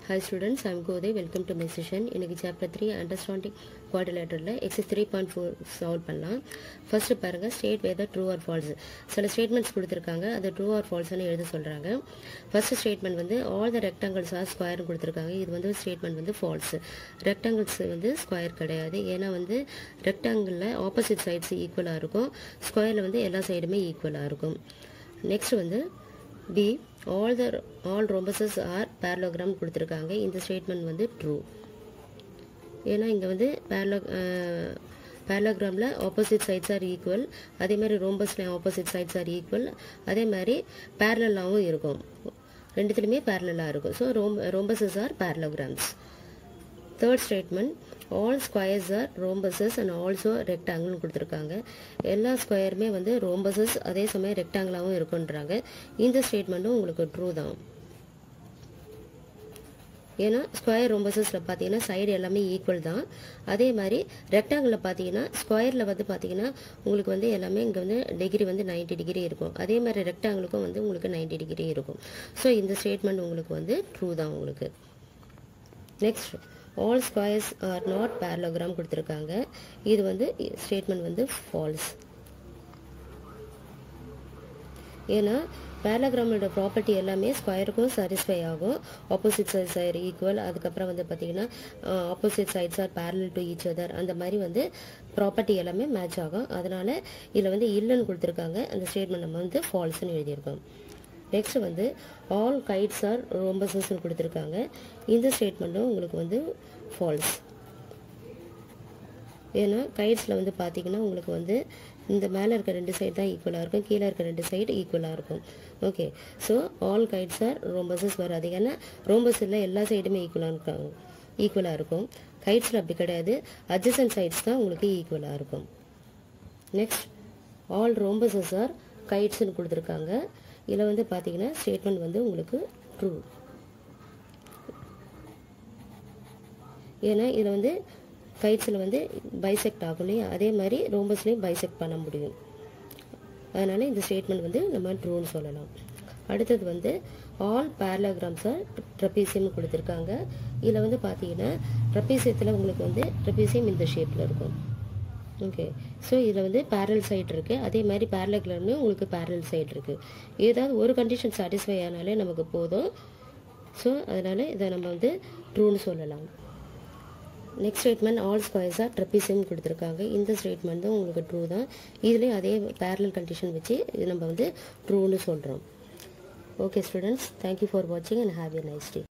Hi students, I'm Goday. Welcome to my session. இன்னைக்கு chapter three understanding குவாடிலேட்டரில் exercise three point four solve பண்ணலாம் first பாருங்க state whether true or false சில statements கொடுத்துருக்காங்க அது true or ஃபால்ஸ்னு எழுத சொல்கிறாங்க ஃபர்ஸ்ட் ஸ்டேட்மெண்ட் வந்து ஆல் த ரெக்டாங்கிள்ஸ் ஆர் ஸ்கொயர்னு கொடுத்துருக்காங்க இது வந்து ஸ்டேட்மெண்ட் வந்து ஃபால்ஸ் ரெக்டாங்கிள்ஸ் வந்து ஸ்கொயர் கிடையாது ஏன்னா வந்து ரெக்டாங்கிளில் ஆப்போசிட் சைட்ஸ் ஈக்குவலாக இருக்கும் ஸ்கொயரில் வந்து எல்லா சைடுமே ஈக்குவலாக இருக்கும் நெக்ஸ்ட் வந்து B all the all rhombuses are parallelogram கொடுத்துருக்காங்க இந்த ஸ்டேட்மெண்ட் வந்து ட்ரூ ஏன்னா இங்கே வந்து பேரலோ பேரலோகிராமில் ஆப்போசிட் சைட்ஸ் ஆர் ஈக்குவல் அதே மாதிரி ரோம்பஸ்லேயும் ஆப்போசிட் சைட்ஸ் ஆர் ஈக்குவல் அதே மாதிரி பேரலாகவும் இருக்கும் ரெண்டுத்துலையுமே பேரலாக இருக்கும் ஸோ ரோம் rhombuses are parallelograms third statement all squares are rhombuses and also ரெக்டாங்கிள்னு கொடுத்துருக்காங்க எல்லா ஸ்கொயருமே வந்து ரோம்பசஸ் அதே சமயம் ரெக்டாங்கிளாகவும் இருக்குன்றாங்க இந்த ஸ்டேட்மெண்ட்டும் உங்களுக்கு ட்ரூ தான் ஏன்னா ஸ்கொயர் ரோம்பசஸில் பார்த்தீங்கன்னா சைடு எல்லாமே ஈக்குவல் தான் அதே மாதிரி ரெக்டாங்கிளில் பார்த்தீங்கன்னா ஸ்கொயரில் வந்து பார்த்தீங்கன்னா உங்களுக்கு வந்து எல்லாமே இங்கே வந்து டிகிரி வந்து நைன்டி டிகிரி இருக்கும் அதே மாதிரி ரெக்டாங்கிளுக்கும் வந்து உங்களுக்கு நைன்டி டிகிரி இருக்கும் ஸோ இந்த ஸ்டேட்மெண்ட் உங்களுக்கு வந்து ட்ரூ தான் உங்களுக்கு next all squares are not parallelogram கொடுத்துருக்காங்க இது வந்து ஸ்டேட்மெண்ட் வந்து ஃபால்ஸ் ஏன்னா பேரலோகிராமோட ப்ராப்பர்ட்டி எல்லாமே ஸ்கொயருக்கும் சாட்டிஸ்ஃபை ஆகும் ஆப்போசிட் சைட்ஸ் ஆர் ஈக்குவல் அதுக்கப்புறம் வந்து பார்த்தீங்கன்னா opposite sides are parallel to each other அந்த மாதிரி வந்து ப்ராப்பர்ட்டி எல்லாமே மேட்ச் ஆகும் அதனால இதில் வந்து இல்லைன்னு கொடுத்துருக்காங்க அந்த ஸ்டேட்மெண்ட் நம்ம வந்து ஃபால்ஸ்னு எழுதியிருக்கோம் நெக்ஸ்ட் வந்து ஆல் கைட்ஸ் ஆர் ரோம்பசஸ்னு கொடுத்துருக்காங்க இந்த ஸ்டேட்மெண்ட்டும் உங்களுக்கு வந்து ஃபால்ஸ் ஏன்னா கைட்ஸில் வந்து பார்த்தீங்கன்னா உங்களுக்கு வந்து இந்த மேலே இருக்க ரெண்டு சைடு தான் ஈக்குவலாக இருக்கும் கீழே இருக்க ரெண்டு சைடு ஈக்குவலாக இருக்கும் okay so all kites are rhombuses வராது ஏன்னா ரோம்பஸில் எல்லா சைடுமே ஈக்குவலாக இருக்காங்க ஈக்குவலாக இருக்கும் கைட்ஸில் அப்படி கிடையாது அட்ஜசன் சைட்ஸ் தான் உங்களுக்கு ஈக்குவலாக இருக்கும் நெக்ஸ்ட் ஆல் ரோம்பசஸ் ஆர் கைட்ஸ்னு கொடுத்துருக்காங்க இதில் வந்து பார்த்தீங்கன்னா ஸ்டேட்மெண்ட் வந்து உங்களுக்கு ட்ரூ ஏன்னா இதில் வந்து கைட்ஸில் வந்து பைசெக்ட் ஆகும் இல்லையா அதே மாதிரி ரோம்பஸ்லேயும் பைசெக்ட் பண்ண முடியும் அதனால் இந்த ஸ்டேட்மெண்ட் வந்து நம்ம ட்ரூன்னு சொல்லலாம் அடுத்தது வந்து ஆல் பேரலோகிராம்ஸை ட்ரப்பீசியம் கொடுத்துருக்காங்க இதில் வந்து பார்த்தீங்கன்னா ட்ரப்பீசியத்தில் உங்களுக்கு வந்து ட்ரப்பீசியம் இந்த ஷேப்பில் இருக்கும் ஓகே ஸோ இதில் வந்து பேரல் சைடு இருக்குது அதே மாதிரி பேரலோகிராம்னு உங்களுக்கு பேரல் சைடு இருக்குது ஏதாவது ஒரு கண்டிஷன் சாட்டிஸ்ஃபை ஆனாலே நமக்கு போதும் ஸோ அதனால் இதை நம்ம வந்து ட்ரூன்னு சொல்லலாம் நெக்ஸ்ட் ஸ்டேட்மெண்ட் ஆல் ஸ்கொயர்ஸாக ட்ரெப்பிசியம் கொடுத்துருக்காங்க இந்த ஸ்டேட்மெண்ட் தான் உங்களுக்கு ட்ரூ தான் இதுலேயும் அதே பேரலல் கண்டிஷன் வச்சு இது நம்ம வந்து ட்ரூன்னு சொல்கிறோம் ஓகே ஸ்டூடெண்ட்ஸ் தேங்க்யூ ஃபார் வாட்சிங் and have a nice day